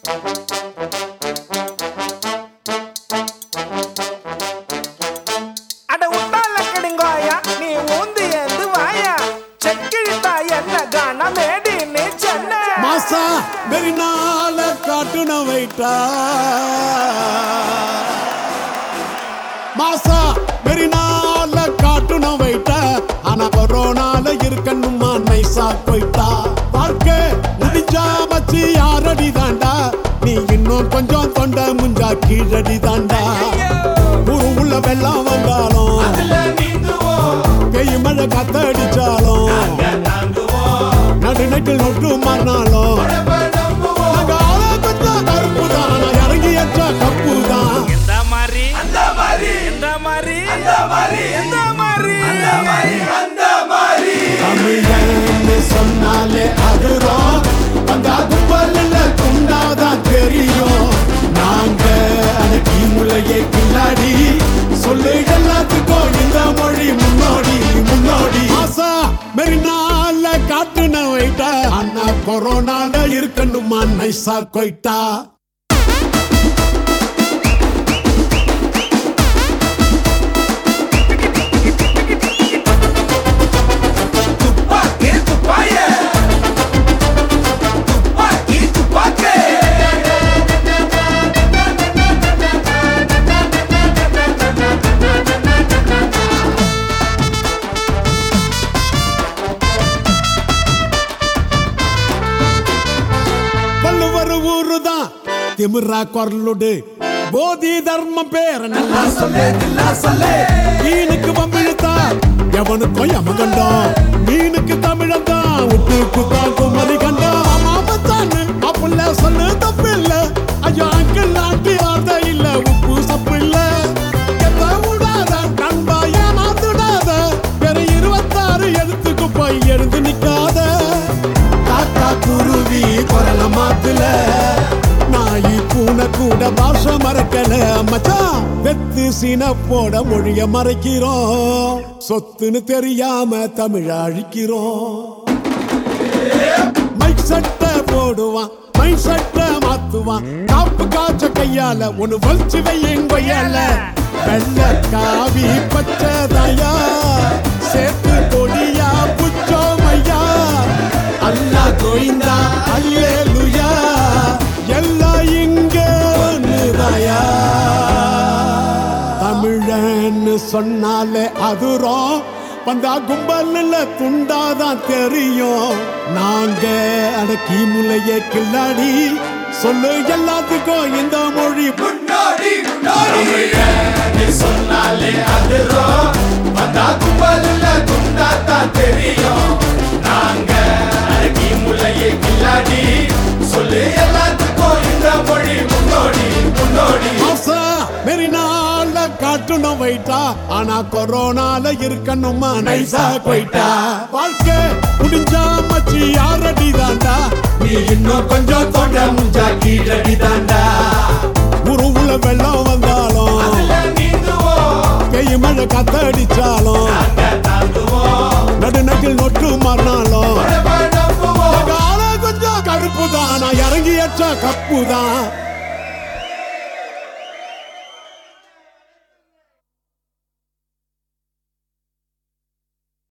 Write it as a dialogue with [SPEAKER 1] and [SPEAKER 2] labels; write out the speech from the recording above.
[SPEAKER 1] அட உட்டால கடுங்கோயா நீ ஊந்து ஏந்து வாயா செக்கிழித்தா என்ன கான மேடின்னு சென்னை
[SPEAKER 2] மாசா மெரினால காட்டுன வைட்டா மாசா மெரினால காட்டுன வைட்டா ஆனா கொரோனால இருக்கணுமா நைசா போயிட்டா பார்க்க முடிஞ்சா மச்சி யாரடி தாண்டா நீ இன்னும் கொஞ்சம் தொண்ட முஞ்சா கீழடி தாண்டா ஊரு உள்ள வெள்ளம் வந்தாலும் பெய்யும் மழை கத்தடிச்சாலும் நடு நட்டில் நொட்டு மாறினாலும் நாங்க ஆளா கொஞ்சம் கருப்பு தான் நான் இறங்கி ஏற்ற கப்பு தான்
[SPEAKER 1] எந்த மாதிரி அந்த மாதிரி எந்த மாதிரி அந்த மாதிரி எந்த மாதிரி அந்த மாதிரி
[SPEAKER 2] தமிழன்னு சொன்னாலே அதுதான் அந்த கும்பல்ல துண்டாதான் தெரியும் நாங்க அடக்கி முளையே கில்லாடி சொல்லு எல்லாத்துக்கும் இந்த மொழி முன்னோடி முன்னோடி ஆசா மெரினால காட்டுன வைட்டா அண்ணா கொரோனால இருக்கணுமா நைசா கொய்ட்டா
[SPEAKER 1] துப்பாக்கி துப்பாய துப்பாக்கி துப்பாக்கி
[SPEAKER 2] வள்ளுவர் ஊருதான் திமிரா குரலுடு போதி தர்மம் பேர நல்லா சொல்லு நல்லா சொல்லு மீனுக்கு வம்பிழுத்தா எவனுக்கும் யமகண்டம் மீனுக்கு தமிழந்தான் உப்புக்கு தான் குமரி கண்டம் மாமத்தான்னு அப்புள்ள சொல்லு தப்பு இல்ல ஐயோ அங்கிள் ஆண்டி வார்த்தை இல்ல உப்பு சப்பு இல்ல எத்த விடாத நண்பா ஏமாத்துடாத வேற இருபத்தாறு எழுத்துக்கு போய் எழுந்து நிக்காத காக்கா குருவி குரல மாத்துல நாய் பூனை கூட பாஷ மறக்கல மச்சான் வெத்து சீன போட மொழிய மறைக்கிறோம் சொத்துன்னு தெரியாம தமிழ அழிக்கிறோம் மைக் சட்டை போடுவான் மை சட்டை மாத்துவான் காப்பு காய்ச்ச கையால ஒண்ணு வலிச்சு வையும் கொய்யால வெள்ள காவி பச்சைதயா சேர்த்து கொடியா புச்சோமையா அல்லா கோயிந்தா அல்லேலுயா எல்லாம் இங்க ஒண்ணுதாயா தமிழன்னு சொன்னாலே அதுரும் வந்தா கும்பல்ல துண்டாதான் தெரியும் நாங்க அடக்கி முளைய கில்லாடி சொல்லு எல்லாத்துக்கும் இந்த மொழி
[SPEAKER 1] முன்னாடி முன்னாடி சொன்னாலே அதுதான் வந்தா கும்பல்ல குண்டாத்தான் தெரியும் நாங்க அழகி முலையை கில்லாடி சொல்லு எல்லாத்துக்கும் இந்த மொழி முன்னோடி முன்னோடி
[SPEAKER 2] ஆசை மெரினால காட்டணும் வைட்டா ஆனா கொரோனால இருக்கணுமா நைசா போயிட்டா வாழ்க்கை முடிஞ்சா மச்சி யாரடி தாண்டா
[SPEAKER 1] நீ இன்னும் கொஞ்சம் தொண்ட முஞ்சா கீழடி தாண்டா
[SPEAKER 2] ஊரு உள்ள வெள்ளம் வந்தாலும்
[SPEAKER 1] நீந்துவோம்
[SPEAKER 2] பெய்யும் மழை கத்தடிச்சாலும்
[SPEAKER 1] தாங்குவோம்
[SPEAKER 2] நடு நட்டில் நொட்டு மாறினாலும்
[SPEAKER 1] நம்புவோம்
[SPEAKER 2] கால கொஞ்சம் கருப்பு தான் நான் இறங்கி ஏற்ற கப்பு தான்